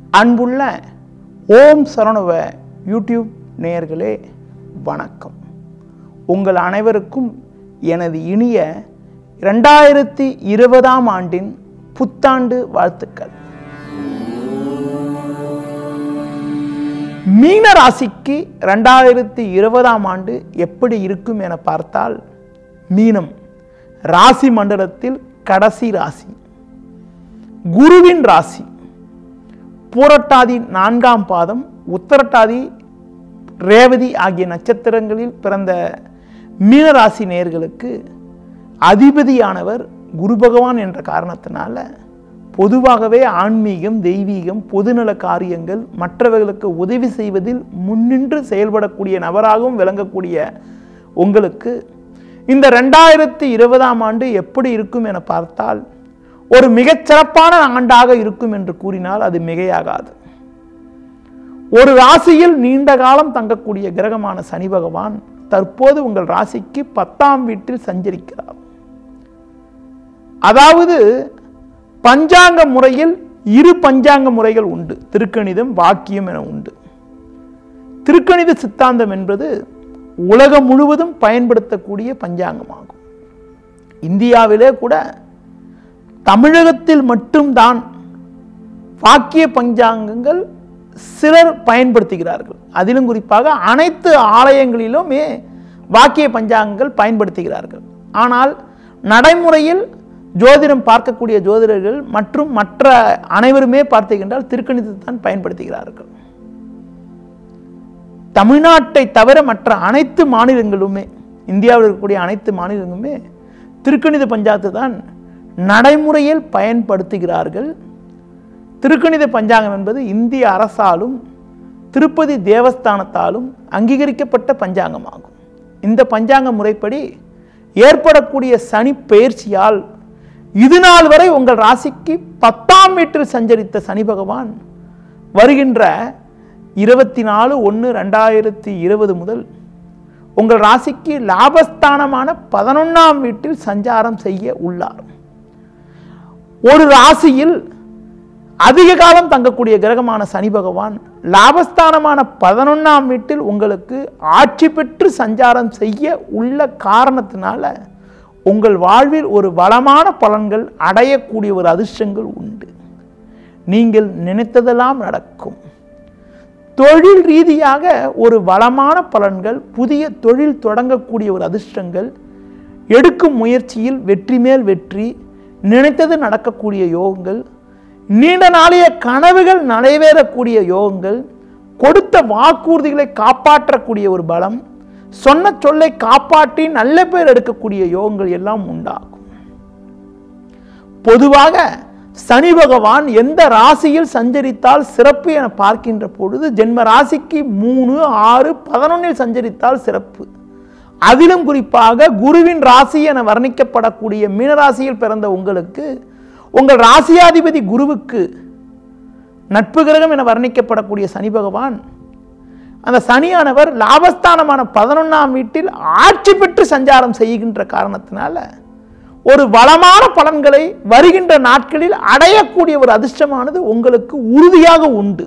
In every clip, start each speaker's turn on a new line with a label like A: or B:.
A: அன்புள்ள ஓம் சரணவ யூடியூப் நேயர்களே வணக்கம் உங்கள் அனைவருக்கும் எனது இனிய ரெண்டாயிரத்தி இருபதாம் ஆண்டின் புத்தாண்டு வாழ்த்துக்கள் மீன ராசிக்கு ரெண்டாயிரத்தி இருபதாம் ஆண்டு எப்படி இருக்கும் என பார்த்தால் மீனம் ராசி மண்டலத்தில் கடைசி ராசி குருவின் ராசி பூரட்டாதி நான்காம் பாதம் உத்தரட்டாதி ரேவதி ஆகிய நட்சத்திரங்களில் பிறந்த மீனராசி நேயர்களுக்கு அதிபதியானவர் குரு பகவான் என்ற காரணத்தினால பொதுவாகவே ஆன்மீகம் தெய்வீகம் பொதுநல காரியங்கள் மற்றவர்களுக்கு உதவி செய்வதில் முன்னின்று செயல்படக்கூடிய நபராகவும் விளங்கக்கூடிய உங்களுக்கு இந்த ரெண்டாயிரத்தி இருபதாம் ஆண்டு எப்படி இருக்கும் என பார்த்தால் ஒரு மிகச் சிறப்பான ஆண்டாக இருக்கும் என்று கூறினால் அது மிகையாகாது ஒரு ராசியில் நீண்ட காலம் தங்கக்கூடிய கிரகமான சனி பகவான் தற்போது உங்கள் ராசிக்கு பத்தாம் வீட்டில் சஞ்சரிக்கிறார் அதாவது பஞ்சாங்க முறையில் இரு பஞ்சாங்க முறைகள் உண்டு திருக்கணிதம் வாக்கியம் என உண்டு திருக்கணித சித்தாந்தம் என்பது உலகம் முழுவதும் பயன்படுத்தக்கூடிய பஞ்சாங்கமாகும் இந்தியாவிலே கூட தமிழகத்தில் மட்டும்தான் வாக்கிய பஞ்சாங்கங்கள் சிலர் பயன்படுத்துகிறார்கள் அதிலும் குறிப்பாக அனைத்து ஆலயங்களிலுமே வாக்கிய பஞ்சாங்கங்கள் பயன்படுத்துகிறார்கள் ஆனால் நடைமுறையில் ஜோதிடம் பார்க்கக்கூடிய ஜோதிடர்கள் மற்றும் மற்ற அனைவருமே பார்த்தீங்கன்றால் திருக்கணிதத்தை தான் பயன்படுத்துகிறார்கள் தமிழ்நாட்டை தவிர மற்ற அனைத்து மாநிலங்களுமே இந்தியாவில் இருக்கக்கூடிய அனைத்து மாநிலங்களுமே திருக்கணித பஞ்சாங்கத்தை தான் நடைமுறையில் பயன்படுத்துகிறார்கள் திருக்கணித பஞ்சாங்கம் என்பது இந்திய அரசாலும் திருப்பதி தேவஸ்தானத்தாலும் அங்கீகரிக்கப்பட்ட பஞ்சாங்கமாகும் இந்த பஞ்சாங்க முறைப்படி ஏற்படக்கூடிய சனி பயிற்சியால் இது நாள் வரை உங்கள் ராசிக்கு பத்தாம் வீட்டில் சஞ்சரித்த சனி பகவான் வருகின்ற இருபத்தி நாலு ஒன்று ரெண்டாயிரத்தி இருபது முதல் உங்கள் ராசிக்கு லாபஸ்தானமான பதினொன்றாம் வீட்டில் சஞ்சாரம் செய்ய உள்ளார் ஒரு ராசியில் அதிக காலம் தங்கக்கூடிய கிரகமான சனி பகவான் லாபஸ்தானமான பதினொன்றாம் வீட்டில் உங்களுக்கு ஆட்சி பெற்று சஞ்சாரம் செய்ய உள்ள காரணத்தினால உங்கள் வாழ்வில் ஒரு வளமான பலன்கள் அடையக்கூடிய ஒரு அதிர்ஷ்டங்கள் உண்டு நீங்கள் நினைத்ததெல்லாம் நடக்கும் தொழில் ரீதியாக ஒரு வளமான பலன்கள் புதிய தொழில் தொடங்கக்கூடிய ஒரு அதிர்ஷ்டங்கள் எடுக்கும் முயற்சியில் வெற்றி மேல் வெற்றி நினைத்தது நடக்கக்கூடிய யோகங்கள் நீண்ட நாளைய கனவுகள் நிறைவேறக்கூடிய யோகங்கள் கொடுத்த வாக்குறுதிகளை காப்பாற்றக்கூடிய ஒரு பலம் சொன்ன சொல்லை காப்பாற்றி நல்ல பேர் எடுக்கக்கூடிய யோகங்கள் எல்லாம் உண்டாகும் பொதுவாக சனி பகவான் எந்த ராசியில் சஞ்சரித்தால் சிறப்பு என பார்க்கின்ற பொழுது ஜென்ம ராசிக்கு மூணு ஆறு பதினொன்னில் சஞ்சரித்தால் சிறப்பு அதிலும் குறிப்பாக குருவின் ராசி என வர்ணிக்கப்படக்கூடிய மீனராசியில் பிறந்த உங்களுக்கு உங்கள் ராசியாதிபதி குருவுக்கு நட்பு கிரகம் என வர்ணிக்கப்படக்கூடிய சனி பகவான் அந்த சனியானவர் லாபஸ்தானமான பதினொன்றாம் வீட்டில் ஆட்சி பெற்று சஞ்சாரம் செய்கின்ற காரணத்தினால ஒரு வளமான பலன்களை வருகின்ற நாட்களில் அடையக்கூடிய ஒரு அதிர்ஷ்டமானது உங்களுக்கு உறுதியாக உண்டு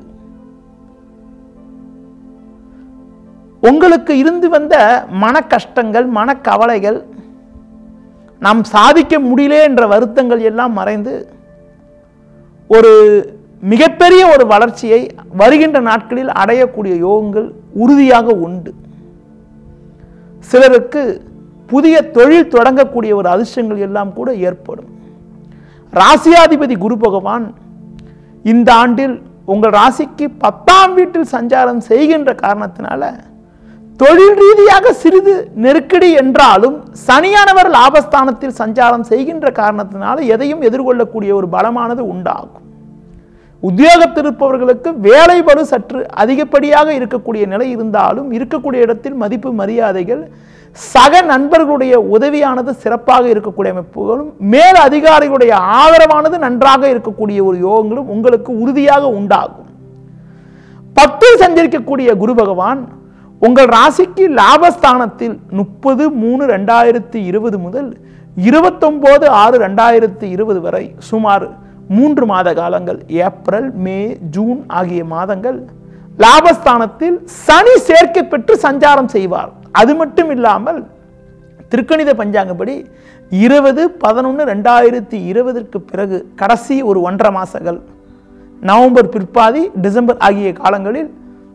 A: உங்களுக்கு இருந்து வந்த மன கஷ்டங்கள் மனக்கவலைகள் நாம் சாதிக்க முடியல என்ற வருத்தங்கள் எல்லாம் மறைந்து ஒரு மிகப்பெரிய ஒரு வளர்ச்சியை வருகின்ற நாட்களில் அடையக்கூடிய யோகங்கள் உறுதியாக உண்டு சிலருக்கு புதிய தொழில் தொடங்கக்கூடிய ஒரு அதிர்ஷ்டங்கள் எல்லாம் கூட ஏற்படும் ராசியாதிபதி குரு பகவான் இந்த ஆண்டில் உங்கள் ராசிக்கு பத்தாம் வீட்டில் சஞ்சாரம் செய்கின்ற காரணத்தினால தொழில் ரீதியாக சிறிது நெருக்கடி என்றாலும் சனியானவர் லாபஸ்தானத்தில் சஞ்சாரம் செய்கின்ற காரணத்தினால எதையும் எதிர்கொள்ளக்கூடிய ஒரு பலமானது உண்டாகும் உத்தியோகத்தில் இருப்பவர்களுக்கு வேலை பளு சற்று அதிகப்படியாக இருக்கக்கூடிய நிலை இருந்தாலும் இருக்கக்கூடிய இடத்தில் மதிப்பு மரியாதைகள் சக நண்பர்களுடைய உதவியானது சிறப்பாக இருக்கக்கூடிய அமைப்புகளும் மேல் அதிகாரிகளுடைய ஆதரவானது நன்றாக இருக்கக்கூடிய ஒரு யோகங்களும் உங்களுக்கு உறுதியாக உண்டாகும் பத்தில் சஞ்சரிக்கக்கூடிய குரு பகவான் உங்கள் ராசிக்கு லாபஸ்தானத்தில் முப்பது மூணு ரெண்டாயிரத்தி இருபது முதல் இருபத்தொம்போது ஆறு ரெண்டாயிரத்தி இருபது வரை சுமார் மூன்று மாத காலங்கள் ஏப்ரல் மே ஜூன் ஆகிய மாதங்கள் லாபஸ்தானத்தில் சனி சேர்க்கை பெற்று சஞ்சாரம் செய்வார் அது மட்டும் இல்லாமல் திருக்கணித பஞ்சாங்கப்படி இருபது பதினொன்று ரெண்டாயிரத்தி இருபதற்கு பிறகு கடைசி ஒரு ஒன்றரை மாசங்கள் நவம்பர் பிற்பாதி டிசம்பர் ஆகிய காலங்களில்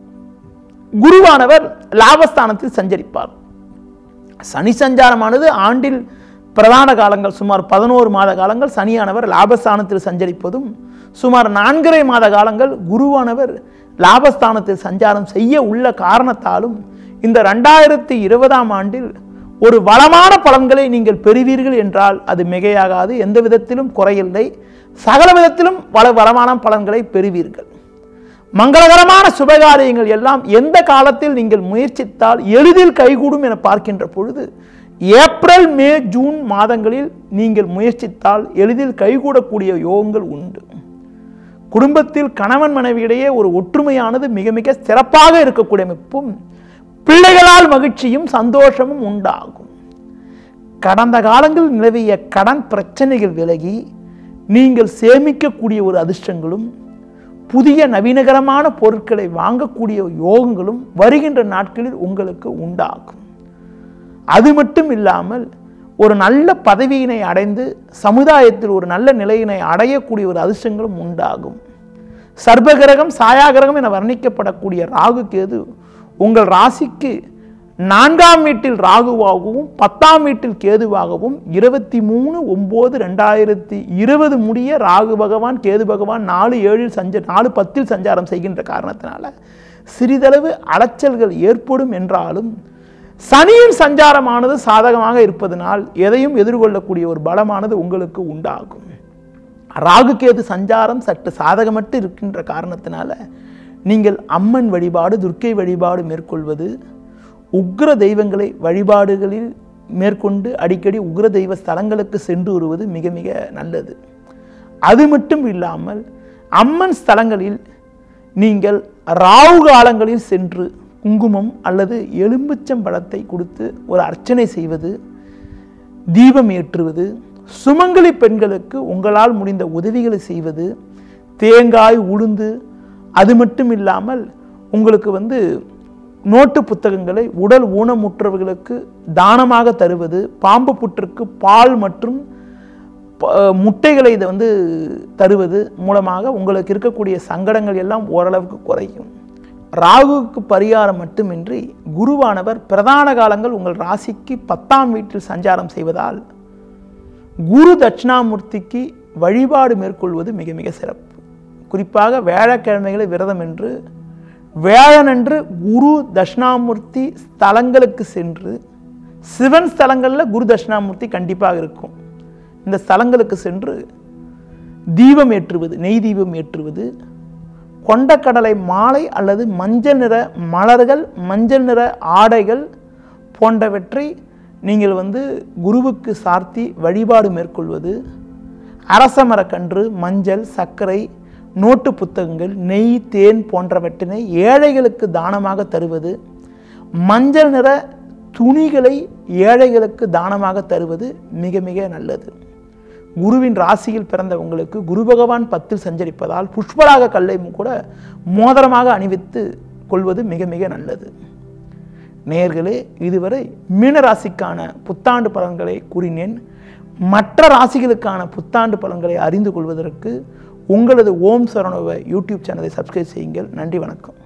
A: குருவானவர் லாபஸ்தானத்தில் சஞ்சரிப்பார் சனி சஞ்சாரமானது ஆண்டில் பிரதான காலங்கள் சுமார் பதினோரு மாத காலங்கள் சனியானவர் லாபஸ்தானத்தில் சஞ்சரிப்பதும் சுமார் நான்கரை மாத காலங்கள் குருவானவர் லாபஸ்தானத்தில் சஞ்சாரம் செய்ய உள்ள காரணத்தாலும் இந்த ரெண்டாயிரத்தி இருபதாம் ஆண்டில் ஒரு வளமான பலன்களை நீங்கள் பெறுவீர்கள் என்றால் அது மிகையாகாது எந்த விதத்திலும் குறையில்லை சகல விதத்திலும் வள வளமான பலன்களை பெறுவீர்கள் மங்களகரமான சுபகாரியங்கள் எல்லாம் எந்த காலத்தில் நீங்கள் முயற்சித்தால் எளிதில் கைகூடும் என பார்க்கின்ற பொழுது ஏப்ரல் மே ஜூன் மாதங்களில் நீங்கள் முயற்சித்தால் எளிதில் கைகூடக்கூடிய யோகங்கள் உண்டு குடும்பத்தில் கணவன் மனைவியிடையே ஒரு ஒற்றுமையானது மிக மிக சிறப்பாக இருக்கக்கூடிய அமைப்பும் பிள்ளைகளால் மகிழ்ச்சியும் சந்தோஷமும் உண்டாகும் கடந்த காலங்களில் நிலவிய கடன் பிரச்சனைகள் விலகி நீங்கள் சேமிக்கக்கூடிய ஒரு அதிர்ஷ்டங்களும் புதிய நவீனகரமான பொருட்களை வாங்கக்கூடிய யோகங்களும் வருகின்ற நாட்களில் உங்களுக்கு உண்டாகும் அது மட்டும் இல்லாமல் ஒரு நல்ல பதவியினை அடைந்து சமுதாயத்தில் ஒரு நல்ல நிலையினை அடையக்கூடிய ஒரு அதிர்ஷ்டங்களும் உண்டாகும் சர்பகிரகம் சாயாகிரகம் என வர்ணிக்கப்படக்கூடிய ராகு கேது உங்கள் ராசிக்கு நான்காம் வீட்டில் ராகுவாகவும் பத்தாம் வீட்டில் கேதுவாகவும் இருபத்தி மூணு ஒம்பது ரெண்டாயிரத்தி இருபது முடிய ராகு பகவான் கேது பகவான் நாலு ஏழில் சஞ்ச நாலு பத்தில் சஞ்சாரம் செய்கின்ற காரணத்தினால சிறிதளவு அலைச்சல்கள் ஏற்படும் என்றாலும் சனியின் சஞ்சாரமானது சாதகமாக இருப்பதனால் எதையும் எதிர்கொள்ளக்கூடிய ஒரு பலமானது உங்களுக்கு உண்டாகும் ராகு கேது சஞ்சாரம் சற்று சாதகமற்று இருக்கின்ற காரணத்தினால நீங்கள் அம்மன் வழிபாடு துர்க்கை வழிபாடு மேற்கொள்வது உக்ர தெய்வங்களை வழிபாடுகளில் மேற்கொண்டு அடிக்கடி உக்ர தெய்வ ஸ்தலங்களுக்கு சென்று வருவது மிக மிக நல்லது அது மட்டும் இல்லாமல் அம்மன் ஸ்தலங்களில் நீங்கள் ராகு காலங்களில் சென்று குங்குமம் அல்லது எலும்புச்சம்பழத்தை கொடுத்து ஒரு அர்ச்சனை செய்வது தீபம் ஏற்றுவது சுமங்கலி பெண்களுக்கு உங்களால் முடிந்த உதவிகளை செய்வது தேங்காய் உளுந்து அது மட்டும் இல்லாமல் உங்களுக்கு வந்து நோட்டு புத்தகங்களை உடல் ஊனமுற்றவர்களுக்கு தானமாக தருவது பாம்பு புற்றுக்கு பால் மற்றும் ப- முட்டைகளை இதை வந்து தருவது மூலமாக உங்களுக்கு இருக்கக்கூடிய சங்கடங்கள் எல்லாம் ஓரளவுக்கு குறையும் ராகுவுக்கு பரிகாரம் மட்டுமின்றி குருவானவர் பிரதான காலங்கள் உங்கள் ராசிக்கு பத்தாம் வீட்டில் சஞ்சாரம் செய்வதால் குரு தட்சிணாமூர்த்திக்கு வழிபாடு மேற்கொள்வது மிக மிக சிறப்பு குறிப்பாக வியாழக்கிழமைகளை விரதம் என்று வியாழனன்று குரு தட்சிணாமூர்த்தி ஸ்தலங்களுக்கு சென்று சிவன் ஸ்தலங்களில் குரு தட்சிணாமூர்த்தி கண்டிப்பாக இருக்கும் இந்த ஸ்தலங்களுக்கு சென்று தீபம் ஏற்றுவது நெய் தீபம் ஏற்றுவது கொண்டக்கடலை மாலை அல்லது மஞ்சள் நிற மலர்கள் மஞ்சள் நிற ஆடைகள் போன்றவற்றை நீங்கள் வந்து குருவுக்கு சார்த்தி வழிபாடு மேற்கொள்வது அரச மரக்கன்று மஞ்சள் சர்க்கரை நோட்டு புத்தகங்கள் நெய் தேன் போன்றவற்றினை ஏழைகளுக்கு தானமாக தருவது மஞ்சள் நிற துணிகளை ஏழைகளுக்கு தானமாக தருவது மிக மிக நல்லது குருவின் ராசியில் பிறந்த உங்களுக்கு குரு பகவான் பத்தில் சஞ்சரிப்பதால் புஷ்பராக கல்லை கூட மோதிரமாக அணிவித்து கொள்வது மிக மிக நல்லது நேயர்களே இதுவரை மீன ராசிக்கான புத்தாண்டு பலன்களை கூறினேன் மற்ற ராசிகளுக்கான புத்தாண்டு பலன்களை அறிந்து கொள்வதற்கு உங்களது ஓம் சரணோவை யூடியூப் சேனலை சப்ஸ்கிரைப் செய்யுங்கள் நன்றி வணக்கம்